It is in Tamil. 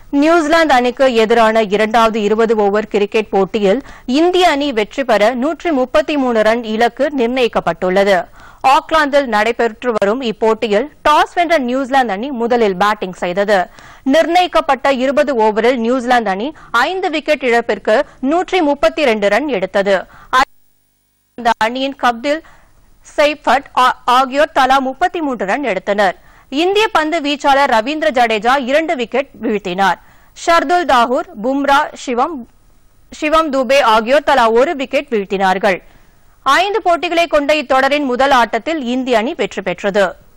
நியூசிலாந்து அணிக்கு எதிரான இரண்டாவது இருபது ஓவர் கிரிக்கெட் போட்டியில் இந்திய அணி வெற்றி பெற நூற்றி முப்பத்தி மூணு ரன் இலக்கு நிர்ணயிக்கப்பட்டுள்ளது ஆக்லாந்தில் நடைபெற்று வரும் இப்போட்டியில் டாஸ் வென்ற நியூசிலாந்து அணி முதலில் பேட்டிங் செய்தது நிர்ணயிக்கப்பட்ட இருபது ஓவரில் நியூசிலாந்து அணி ஐந்து விக்கெட் இழப்பிற்கு நூற்றி முப்பத்தி இரண்டு ரன் எடுத்தது அந்த அணியின் கப்தில் சைஃபட் ஆ- ஆகியோர் தலா முப்பத்தி மூன்று ரன் எடுத்தனர் இந்திய பந்து வீச்சாளர் ரவீந்திர ஜடேஜா இரண்டு விக்கெட் வீழ்த்தினார் ஷர்துல் தாகூர் பும்ரா சிவம் சிவம் துபே ஆகியோர் தலா ஒரு விக்கெட் வீழ்த்தினார்கள் ஐந்து போட்டிகளை கொண்ட இத்தொடரின் முதல் ஆட்டத்தில் இந்திய அணி வெற்றி பெற்றது